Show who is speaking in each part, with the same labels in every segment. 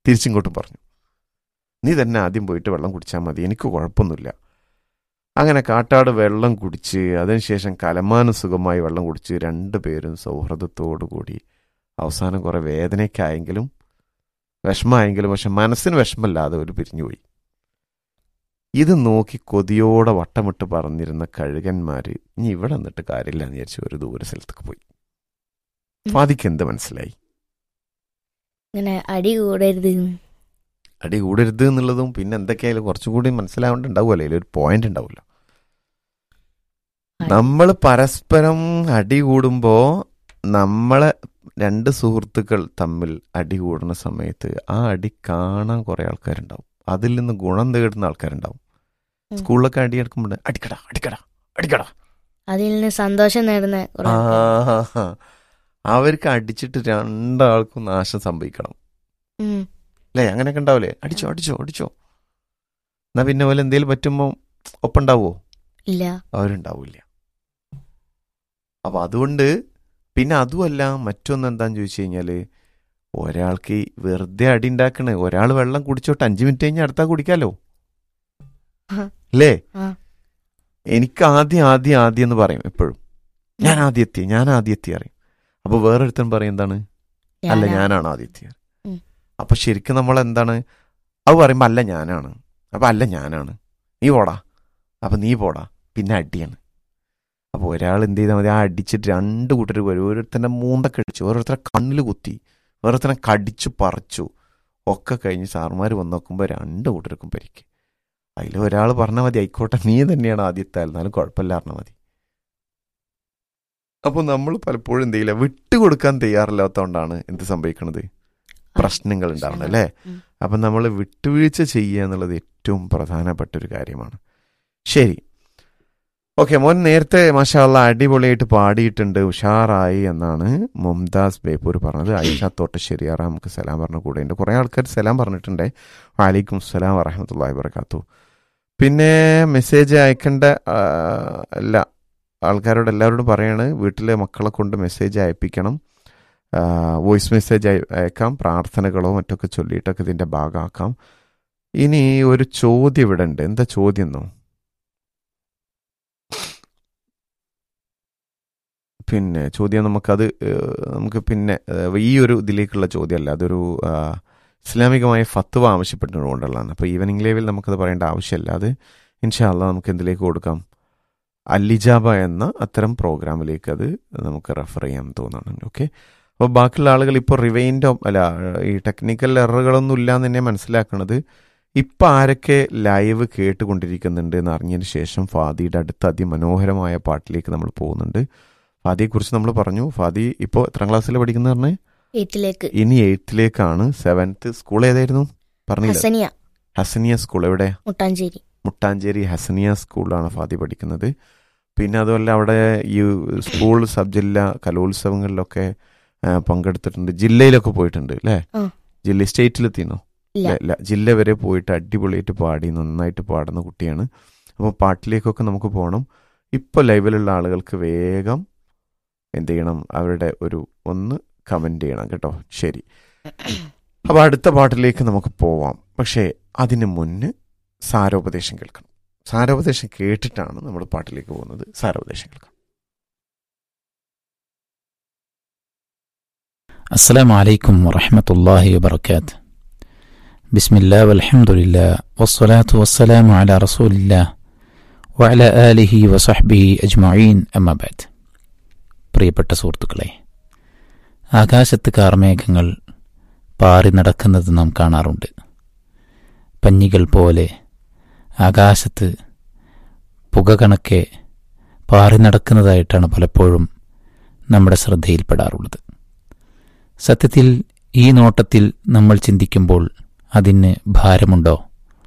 Speaker 1: തിരിച്ചിങ്ങോട്ടും പറഞ്ഞു നീ തന്നെ ആദ്യം പോയിട്ട് വെള്ളം കുടിച്ചാൽ മതി എനിക്ക് കുഴപ്പമൊന്നുമില്ല അങ്ങനെ കാട്ടാട് വെള്ളം കുടിച്ച് അതിനുശേഷം കലമാനം സുഖമായി വെള്ളം കുടിച്ച് രണ്ടുപേരും സൗഹൃദത്തോടു കൂടി അവസാനം കുറേ വേദനയൊക്കെ ആയെങ്കിലും വിഷമമായെങ്കിലും പക്ഷെ മനസ്സിന് വിഷമമില്ലാതെ ഒരു പിരിഞ്ഞുപോയി ഇത് നോക്കി കൊതിയോടെ വട്ടമിട്ട് പറഞ്ഞിരുന്ന കഴുകന്മാര് ഇനി ഇവിടെ നിന്നിട്ട് കാര്യമില്ല എന്ന് വിചാരിച്ച് ഒരു ദൂര സ്ഥലത്തേക്ക് പോയി ഫാദിക്ക് എന്ത് മനസ്സിലായി
Speaker 2: ഇങ്ങനെ അടി കൂടരുത്
Speaker 1: അടി കൂടരുത് എന്നുള്ളതും പിന്നെ എന്തൊക്കെയായാലും കുറച്ചും കൂടി മനസ്സിലാവേണ്ട ഉണ്ടാവുമല്ലോ അതിലൊരു പോയിന്റ് ഉണ്ടാവില്ല നമ്മൾ പരസ്പരം അടി കൂടുമ്പോ നമ്മളെ രണ്ട് സുഹൃത്തുക്കൾ തമ്മിൽ അടി കൂടുന്ന സമയത്ത് ആ അടി കാണാൻ കുറെ ആൾക്കാരുണ്ടാവും അതിൽ നിന്ന് ഗുണം തേടുന്ന ആൾക്കാരുണ്ടാവും
Speaker 2: ഉം.
Speaker 1: സ്കൂളിലൊക്കെ അടി എടുക്കുമ്പോൾ അടിക്കട അടിക്കട അടിക്കട
Speaker 2: അതിൽ നിന്ന് സന്തോഷം നേടുന്ന കുറെ
Speaker 1: ആ,
Speaker 2: ആൾക്കാര്.
Speaker 1: അവർക്ക് അടിച്ചിട്ട് രണ്ടാൾക്കും നാശം സംഭവിക്കണം
Speaker 2: ഉം.
Speaker 1: അല്ലേ അങ്ങനെയൊക്കെ ഉണ്ടാവില്ലേ അടിച്ചോ അടിച്ചോ അടിച്ചോ എന്നാ പിന്നെ പോലെ എന്തെങ്കിലും പറ്റുമ്പോൾ ഒപ്പുണ്ടാവോ
Speaker 2: ഇല്ല
Speaker 1: അവരുണ്ടാവില്ല അപ്പൊ അതുകൊണ്ട് പിന്നെ അതുമല്ല മറ്റൊന്ന് എന്താന്ന് ചോദിച്ചു കഴിഞ്ഞാല് ഒരാൾക്ക് ഈ വെറുതെ അടി ഉണ്ടാക്കണേ ഒരാൾ വെള്ളം കുടിച്ചോട്ട് അഞ്ചു മിനിറ്റ് കഴിഞ്ഞ് അടുത്താ കുടിക്കാലോ
Speaker 2: ആ.
Speaker 1: അല്ലേ
Speaker 2: ആ.
Speaker 1: എനിക്ക് ആദ്യം ആദ്യം ആദ്യം എന്ന് പറയും എപ്പോഴും ഞാൻ ആദ്യം എത്തി ഞാൻ ആദ്യം എത്തി അറിയും അപ്പൊ വേറൊരുത്തൻ പറയും എന്താണ് അല്ല
Speaker 2: ഞാനാ.
Speaker 1: ഞാനാണ് ആദ്യം എത്തിയത്
Speaker 2: ഉം.
Speaker 1: അപ്പൊ ശരിക്കും നമ്മൾ എന്താണ് അത് പറയുമ്പോ അല്ല ഞാനാണ് അപ്പൊ അല്ല ഞാനാണ് നീ പോടാ അപ്പൊ നീ പോടാ പിന്നെ അടിയാണ് അപ്പൊ ഒരാൾ എന്ത് ചെയ്താൽ മതി ആ അടിച്ചിട്ട് രണ്ട് കൂട്ടർ വരും ഓരോരുത്തരുടെ മൂണ്ടൊക്കെ അടിച്ചു ഓരോരുത്തരെ കണ്ണിൽ കുത്തി ഓരോരുത്തരെ കടിച്ചു പറിച്ചു ഒക്കെ കഴിഞ്ഞ് സാറുമാർ വന്ന് നോക്കുമ്പോൾ രണ്ട് കൂട്ടർക്കും പരിക്ക് അതിൽ ഒരാൾ പറഞ്ഞാൽ മതി ആയിക്കോട്ടെ നീ തന്നെയാണ് ആദ്യത്തെ ആൾ എന്നാലും കുഴപ്പമില്ല പറഞ്ഞാൽ മതി അപ്പോൾ നമ്മൾ പലപ്പോഴും എന്ത് ചെയ്യില്ല വിട്ടുകൊടുക്കാൻ തയ്യാറില്ലാത്തതുകൊണ്ടാണ് എന്ത് സംഭവിക്കുന്നത് പ്രശ്നങ്ങൾ ഉണ്ടാവുന്നത് അല്ലേ
Speaker 2: ഉം.
Speaker 1: അപ്പം നമ്മൾ വിട്ടുവീഴ്ച ചെയ്യുക എന്നുള്ളത് ഏറ്റവും പ്രധാനപ്പെട്ട ഒരു കാര്യമാണ് ശരി ഓക്കെ മോൻ നേരത്തെ മാഷാള്ള അടിപൊളിയായിട്ട് പാടിയിട്ടുണ്ട് ഉഷാറായി എന്നാണ് മുംതാസ് ബേപ്പൂർ പറഞ്ഞത് ഐഷ തോട്ടശ്ശേരി ആറാം നമുക്ക് സലാം പറഞ്ഞ കൂടെ ഉണ്ട് കുറേ ആൾക്കാർ സലാം പറഞ്ഞിട്ടുണ്ട് വാലിക്കും സലാം വറഹമത്തല്ലാ വർക്കാത്തു പിന്നെ മെസ്സേജ് അയക്കേണ്ട ആ, എല്ലാ ആൾക്കാരോട് എല്ലാവരോടും പറയാണ് വീട്ടിലെ മക്കളെ കൊണ്ട് മെസ്സേജ് അയപ്പിക്കണം വോയിസ് മെസ്സേജ് അയ- അയക്കാം പ്രാർത്ഥനകളോ മറ്റൊക്കെ ചൊല്ലിയിട്ടൊക്കെ ഇതിൻ്റെ ഭാഗമാക്കാം ഇനി ഒരു ചോദ്യം ഇവിടെ ഉണ്ട് എന്താ ചോദ്യം എന്നോ പിന്നെ ചോദ്യം നമുക്കത് ഏഹ്, നമുക്ക് പിന്നെ ഏഹ്, ഈ ഒരു ഇതിലേക്കുള്ള ചോദ്യമല്ല അതൊരു ആ, ഇസ്ലാമികമായ ഫത്വ ആവശ്യപ്പെട്ടുകൊണ്ടുള്ളതാണ് അപ്പോൾ ഈവനിങ് ലേവിൽ നമുക്കത് പറയേണ്ട ആവശ്യമില്ല അത് ഇൻഷാല്ല നമുക്ക് എന്തിലേക്ക് കൊടുക്കാം അല്ലിജാബ എന്ന അത്തരം പ്രോഗ്രാമിലേക്ക് അത് നമുക്ക് റെഫർ ചെയ്യാൻ തോന്നുന്നു ഓക്കെ അപ്പോൾ ബാക്കിയുള്ള ആളുകൾ ഇപ്പോൾ റിവൈൻഡോ അല്ല ഈ ടെക്നിക്കൽ എററുകളൊന്നും ഇല്ല എന്ന് തന്നെ മനസ്സിലാക്കുന്നത് ഇപ്പം ആരൊക്കെ ലൈവ് കേട്ടുകൊണ്ടിരിക്കുന്നുണ്ട് എന്ന് അറിഞ്ഞതിന് ശേഷം ഫാദിയുടെ അടുത്ത അതിമനോഹരമായ പാട്ടിലേക്ക് നമ്മൾ പോകുന്നുണ്ട് ഫാദിയെക്കുറിച്ച് നമ്മൾ പറഞ്ഞു ഫാദി ഇപ്പോൾ എത്രാം ക്ലാസ്സിൽ പഠിക്കുന്നത് പറഞ്ഞ്
Speaker 2: വീട്ടിലേക്ക്
Speaker 1: ഇനി എയ്ത്തിലേക്കാണ് സെവൻത്ത് സ്കൂൾ ഏതായിരുന്നു പറഞ്ഞില്ല
Speaker 2: ഹസനിയ
Speaker 1: ഹസനിയ സ്കൂൾ എവിടെ
Speaker 2: മുട്ടാഞ്ചേരി
Speaker 1: മുട്ടാഞ്ചേരി ഹസനിയ സ്കൂളിലാണ് ഫാദി പഠിക്കുന്നത് പിന്നെ അതുമല്ല അവിടെ ഈ സ്കൂൾ സബ് ജില്ല കലോത്സവങ്ങളിലൊക്കെ ആ, പങ്കെടുത്തിട്ടുണ്ട് ജില്ലയിലൊക്കെ പോയിട്ടുണ്ട് അല്ലേ
Speaker 2: ആ.
Speaker 1: ജില്ല സ്റ്റേറ്റിലെത്തിനോ
Speaker 2: ഇല്ല.
Speaker 1: ഇല്ല ജില്ല വരെ പോയിട്ട് അടിപൊളിയായിട്ട് പാടി നന്നായിട്ട് പാടുന്ന കുട്ടിയാണ് അപ്പോൾ പാട്ടിലേക്കൊക്കെ നമുക്ക് പോകണം ഇപ്പോൾ ലൈവിലുള്ള ആളുകൾക്ക് വേഗം എന്ത് ചെയ്യണം അവരുടെ ഒരു ഒന്ന് കമൻ്റ് ചെയ്യണം കേട്ടോ ശരി അപ്പോൾ അടുത്ത പാട്ടിലേക്ക് നമുക്ക് പോവാം പക്ഷേ അതിന് മുന്ന് സാരോപദേശം കേൾക്കണം സാരോപദേശം കേട്ടിട്ടാണ് നമ്മൾ പാട്ടിലേക്ക് പോകുന്നത് സാരോപദേശം കേൾക്കാം
Speaker 3: السلام عليكم ورحمة الله وبركاته بسم الله والحمد لله والصلاة والسلام على رسول الله وعلى آله وصحبه أجمعين أما بعد പ്രിയപ്പെട്ട സുഹൃത്തുക്കളെ ആകാശത്ത് കാർമേഘങ്ങൾ പാറി നടക്കുന്നത് നാം കാണാറുണ്ട് പഞ്ഞികൾ പോലെ ആകാശത്ത് പുക കണക്കെ പാറി നടക്കുന്നതായിട്ടാണ് പലപ്പോഴും നമ്മുടെ ശ്രദ്ധയിൽപ്പെടാറുള്ളത് സത്യത്തിൽ ഈ നോട്ടത്തിൽ നമ്മൾ ചിന്തിക്കുമ്പോൾ അതിന് ഭാരമുണ്ടോ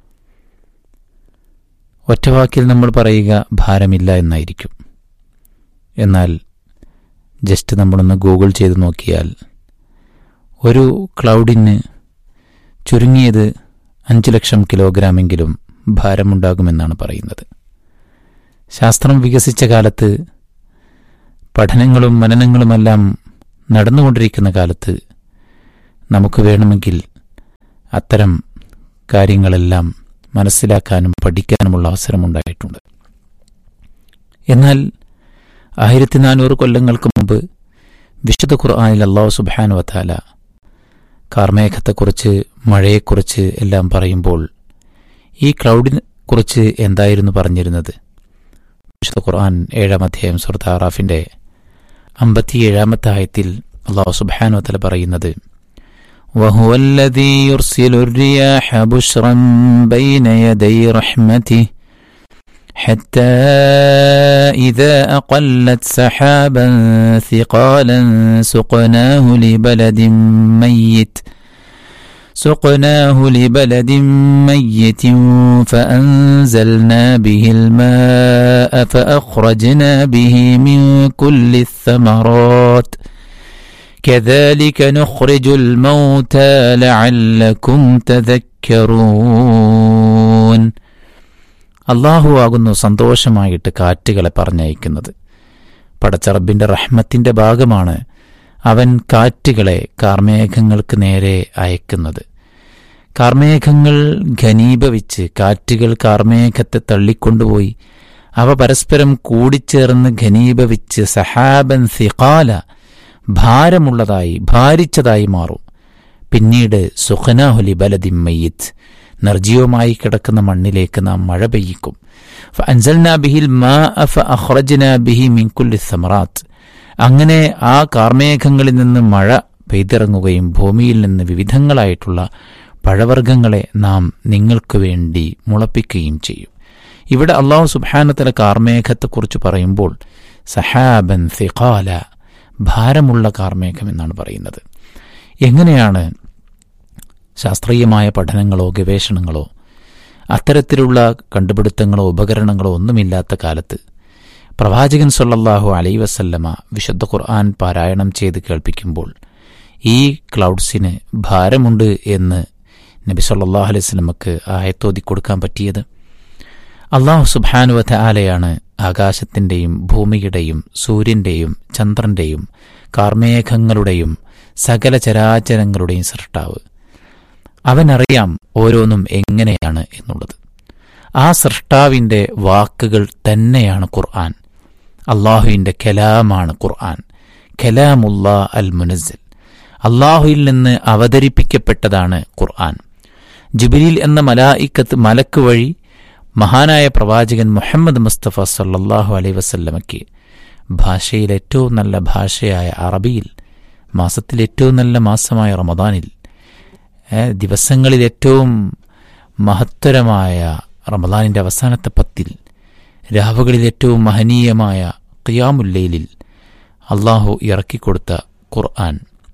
Speaker 3: ഒറ്റവാക്കിൽ നമ്മൾ പറയുക ഭാരമില്ല എന്നായിരിക്കും എന്നാൽ ജസ്റ്റ് നമ്മളൊന്ന് ഗൂഗിൾ ചെയ്ത് നോക്കിയാൽ ഒരു ക്ലൗഡിന് ചുരുങ്ങിയത് അഞ്ച് ലക്ഷം കിലോഗ്രാമെങ്കിലും ഭാരമുണ്ടാകുമെന്നാണ് പറയുന്നത് ശാസ്ത്രം വികസിച്ച കാലത്ത് പഠനങ്ങളും മനനങ്ങളുമെല്ലാം നടന്നുകൊണ്ടിരിക്കുന്ന കാലത്ത് നമുക്ക് വേണമെങ്കിൽ അത്തരം കാര്യങ്ങളെല്ലാം മനസ്സിലാക്കാനും പഠിക്കാനുമുള്ള അവസരമുണ്ടായിട്ടുണ്ട് എന്നാൽ ആയിരത്തി നാനൂറ് കൊല്ലങ്ങൾക്ക് മുമ്പ് വിശുദ്ധ ഖുർആാനിൽ അള്ളാഹു സുബാനു വത്താല കാർമേഘത്തെക്കുറിച്ച് മഴയെക്കുറിച്ച് എല്ലാം പറയുമ്പോൾ ഈ ക്ലൗഡിനെ കുറിച്ച് എന്തായിരുന്നു പറഞ്ഞിരുന്നത് വിശുദ്ധ ഖുർആൻ ഏഴാം അധ്യായം സുഹൃത്ത് ആറാഫിന്റെ അമ്പത്തിയേഴാമത്തെ ആയത്തിൽ അള്ളാഹു സുബാനു വത്തല പറയുന്നത് وهو الذي يرسل الرياح بشرا بين يدي رحمته حتى إذا أقلت سحابا ثقالا سقناه لبلد ميت سقناه لبلد ميت فأنزلنا به الماء فأخرجنا به من كل الثمرات كذلك نخرج الموتى لعلكم تذكرون അള്ളാഹു ആകുന്നു സന്തോഷമായിട്ട് കാറ്റുകളെ പറഞ്ഞയക്കുന്നത് പടച്ചറബിന്റെ റഹ്മത്തിന്റെ ഭാഗമാണ് അവൻ കാറ്റുകളെ കാർമേഘങ്ങൾക്ക് നേരെ അയക്കുന്നത് കാർമേഘങ്ങൾ ഘനീഭവിച്ച് കാറ്റുകൾ കാർമേഘത്തെ തള്ളിക്കൊണ്ടുപോയി അവ പരസ്പരം കൂടിച്ചേർന്ന് ഘനീഭവിച്ച് സഹാബൻ സിഖാല ഭാരമുള്ളതായി ഭാരിച്ചതായി മാറും പിന്നീട് സുഖനാഹുലി ബലദിം മയ്യിത്ത് നിർജീവമായി കിടക്കുന്ന മണ്ണിലേക്ക് നാം മഴ പെയ്യിക്കും ഫഅൻസൽനാ ബിഹിൽ മാഅ ഫഅഖ്റജ്നാ ബിഹി മിൻ കുല്ലി സമറാത്ത് അങ്ങനെ ആ കാർമേഘങ്ങളിൽ നിന്ന് മഴ പെയ്തിറങ്ങുകയും ഭൂമിയിൽ നിന്ന് വിവിധങ്ങളായിട്ടുള്ള പഴവർഗ്ഗങ്ങളെ നാം നിങ്ങൾക്ക് വേണ്ടി മുളപ്പിക്കുകയും ചെയ്യും ഇവിടെ അള്ളാഹു സുബാനത്തല കാർമേഘത്തെക്കുറിച്ച് പറയുമ്പോൾ സഹാബൻ സിഖാല ഭാരമുള്ള കാർമേഘം എന്നാണ് പറയുന്നത് എങ്ങനെയാണ് ശാസ്ത്രീയമായ പഠനങ്ങളോ ഗവേഷണങ്ങളോ അത്തരത്തിലുള്ള കണ്ടുപിടുത്തങ്ങളോ ഉപകരണങ്ങളോ ഒന്നുമില്ലാത്ത കാലത്ത് പ്രവാചകൻ സൊല്ലാഹു അലൈ വസല്ലമ വിശുദ്ധ ഖുർആൻ പാരായണം ചെയ്ത് കേൾപ്പിക്കുമ്പോൾ ഈ ക്ലൗഡ്സിന് ഭാരമുണ്ട് എന്ന് നബി സല്ലാഹു അലൈഹി സ്വലമക്ക് ആയത്തോതി കൊടുക്കാൻ പറ്റിയത് അള്ളാഹു സുബാനുവധ ആലയാണ് ആകാശത്തിൻ്റെയും ഭൂമിയുടെയും സൂര്യൻ്റെയും ചന്ദ്രൻ്റെയും കാർമേഘങ്ങളുടെയും സകല ചരാചരങ്ങളുടെയും സൃഷ്ടാവ് അവനറിയാം ഓരോന്നും എങ്ങനെയാണ് എന്നുള്ളത് ആ സൃഷ്ടാവിൻ്റെ വാക്കുകൾ തന്നെയാണ് ഖുർആൻ അള്ളാഹുവിൻ്റെ കലാമാണ് ഖുർആൻ കലാമുല്ല അൽ മുനസിൽ അള്ളാഹുവിൽ നിന്ന് അവതരിപ്പിക്കപ്പെട്ടതാണ് ഖുർആൻ ജിബിരിൽ എന്ന മലായിക്കത്ത് മലക്ക് വഴി മഹാനായ പ്രവാചകൻ മുഹമ്മദ് മുസ്തഫ സല്ലാഹു അലൈ വസല്ലമയ്ക്ക് ഭാഷയിൽ ഏറ്റവും നല്ല ഭാഷയായ അറബിയിൽ മാസത്തിൽ ഏറ്റവും നല്ല മാസമായ റമദാനിൽ ദിവസങ്ങളിൽ ഏറ്റവും മഹത്തരമായ റമദാനിൻ്റെ അവസാനത്തെ പത്തിൽ രാവുകളിൽ ഏറ്റവും മഹനീയമായ ഖിയാമുല്ലയിലിൽ അള്ളാഹു ഇറക്കിക്കൊടുത്ത ഖുർആൻ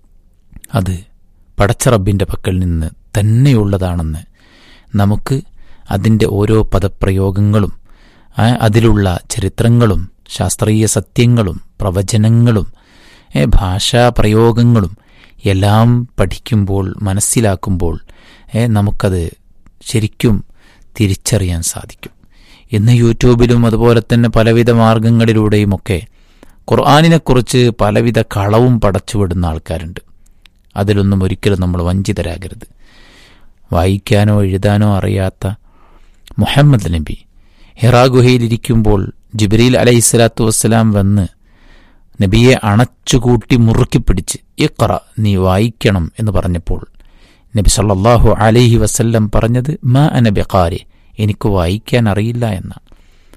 Speaker 3: അത് പടച്ചറബിൻ്റെ പക്കൽ നിന്ന് തന്നെയുള്ളതാണെന്ന് നമുക്ക് അതിൻ്റെ ഓരോ പദപ്രയോഗങ്ങളും അതിലുള്ള ചരിത്രങ്ങളും ശാസ്ത്രീയ സത്യങ്ങളും പ്രവചനങ്ങളും ഭാഷാ പ്രയോഗങ്ങളും എല്ലാം പഠിക്കുമ്പോൾ മനസ്സിലാക്കുമ്പോൾ നമുക്കത് ശരിക്കും തിരിച്ചറിയാൻ സാധിക്കും ഇന്ന് യൂട്യൂബിലും അതുപോലെ തന്നെ പലവിധ മാർഗങ്ങളിലൂടെയുമൊക്കെ ഖുർആാനിനെക്കുറിച്ച് പലവിധ കളവും പടച്ചുവിടുന്ന ആൾക്കാരുണ്ട് അതിലൊന്നും ഒരിക്കലും നമ്മൾ വഞ്ചിതരാകരുത് വായിക്കാനോ എഴുതാനോ അറിയാത്ത മുഹമ്മദ് നബി ഹിറാ ഗുഹയിലിരിക്കുമ്പോൾ ജിബ്രീൽ അലൈഹിസ്സലാത്തു വസ്സലാം വന്ന് നബിയെ അണച്ചുകൂട്ടി മുറുക്കി പിടിച്ച് ഇഖറ നീ വായിക്കണം എന്ന് പറഞ്ഞപ്പോൾ നബി സല്ലാഹു അലൈഹി വസല്ലം പറഞ്ഞത് മാ അനബിഖാരി എനിക്ക് വായിക്കാൻ അറിയില്ല എന്നാണ്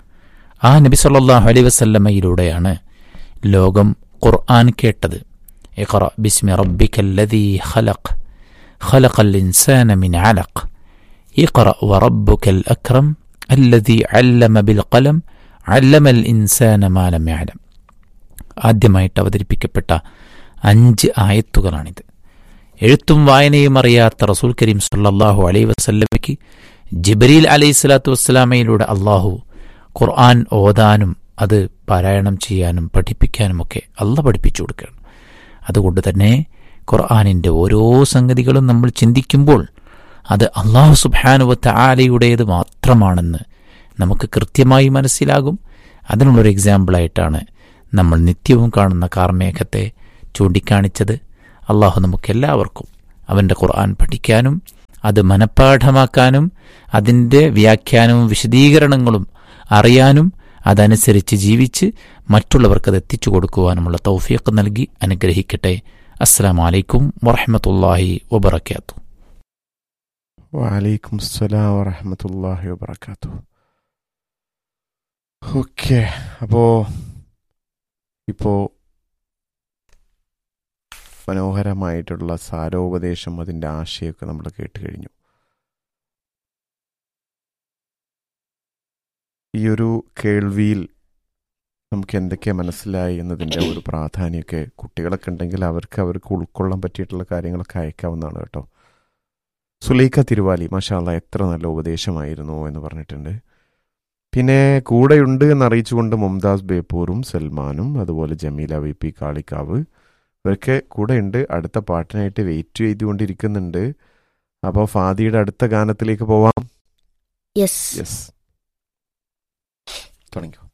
Speaker 3: ആ നബി സല്ലാഹു അലൈഹി വസല്ലമ്മയിലൂടെയാണ് ലോകം ഖുർആൻ കേട്ടത് ഇഖറ ബിസ്മി റബ്ബിക്കല്ലദീ ഖലഖ് ഖലഖൽ ഇൻസാന മിൻ അലഖ് ഇഖറ വറബ്ബുക്കൽ അക്രം അല്ലദീ അല്ലമ ബിൽ ഖലം അല്ലമൽ ഇൻസാന മാ ലം യഅലം ആദ്യമായിട്ട് അവതരിപ്പിക്കപ്പെട്ട അഞ്ച് ആയത്തുകളാണിത് എഴുത്തും വായനയും അറിയാത്ത റസൂൽ കരീം സല്ലാഹു അലൈ വസല്ലമയ്ക്ക് ജിബരീൽ അലൈഹി സ്വലാത്തു വസ്സലാമയിലൂടെ അള്ളാഹു ഖുർആൻ ഓതാനും അത് പാരായണം ചെയ്യാനും പഠിപ്പിക്കാനുമൊക്കെ അല്ല പഠിപ്പിച്ചു കൊടുക്കുകയാണ് അതുകൊണ്ട് തന്നെ ഖുർആാനിൻ്റെ ഓരോ സംഗതികളും നമ്മൾ ചിന്തിക്കുമ്പോൾ അത് അള്ളാഹു സുബാനുവത്ത ആലയുടേത് മാത്രമാണെന്ന് നമുക്ക് കൃത്യമായി മനസ്സിലാകും അതിനുള്ളൊരു എക്സാമ്പിളായിട്ടാണ് നമ്മൾ നിത്യവും കാണുന്ന കാർമേഘത്തെ ചൂണ്ടിക്കാണിച്ചത് അള്ളാഹു നമുക്കെല്ലാവർക്കും അവൻ്റെ ഖുർആൻ പഠിക്കാനും അത് മനഃപ്പാഠമാക്കാനും അതിൻ്റെ വ്യാഖ്യാനവും വിശദീകരണങ്ങളും അറിയാനും അതനുസരിച്ച് ജീവിച്ച് മറ്റുള്ളവർക്ക് അത് എത്തിച്ചു കൊടുക്കുവാനുമുള്ള തൗഫീഖ് നൽകി അനുഗ്രഹിക്കട്ടെ അസ്സലാമു അലൈക്കും വറഹമത്തല്ലാഹി വബർക്കാത്തു
Speaker 1: വലൈക്കും അസ്സലാം വറഹമത്തല്ലാഹി വബർക്കാത്തു ഓക്കെ അപ്പോ ഇപ്പോ മനോഹരമായിട്ടുള്ള സാരോപദേശം അതിൻ്റെ ആശയമൊക്കെ നമ്മൾ കേട്ട് കഴിഞ്ഞു ഈ ഒരു കേൾവിയിൽ നമുക്ക് എന്തൊക്കെ മനസ്സിലായി എന്നതിൻ്റെ ഒരു പ്രാധാന്യമൊക്കെ കുട്ടികളൊക്കെ ഉണ്ടെങ്കിൽ അവർക്ക് അവർക്ക് ഉൾക്കൊള്ളാൻ പറ്റിയിട്ടുള്ള കാര്യങ്ങളൊക്കെ അയക്കാവുന്നതാണ് കേട്ടോ സുലൈഖ തിരുവാലി മാഷാല്ല എത്ര നല്ല ഉപദേശമായിരുന്നു എന്ന് പറഞ്ഞിട്ടുണ്ട് പിന്നെ കൂടെയുണ്ട് എന്നറിയിച്ചുകൊണ്ട് മുംതാസ് ബേപ്പൂറും സൽമാനും അതുപോലെ ജമീല വി പി കാളിക്കാവ് ഇവരൊക്കെ കൂടെയുണ്ട് അടുത്ത പാട്ടിനായിട്ട് വെയിറ്റ് ചെയ്തുകൊണ്ടിരിക്കുന്നുണ്ട് അപ്പോൾ ഫാദിയുടെ അടുത്ത ഗാനത്തിലേക്ക് പോവാം
Speaker 2: യെസ്
Speaker 1: യെസ് തുടങ്ങിക്കോ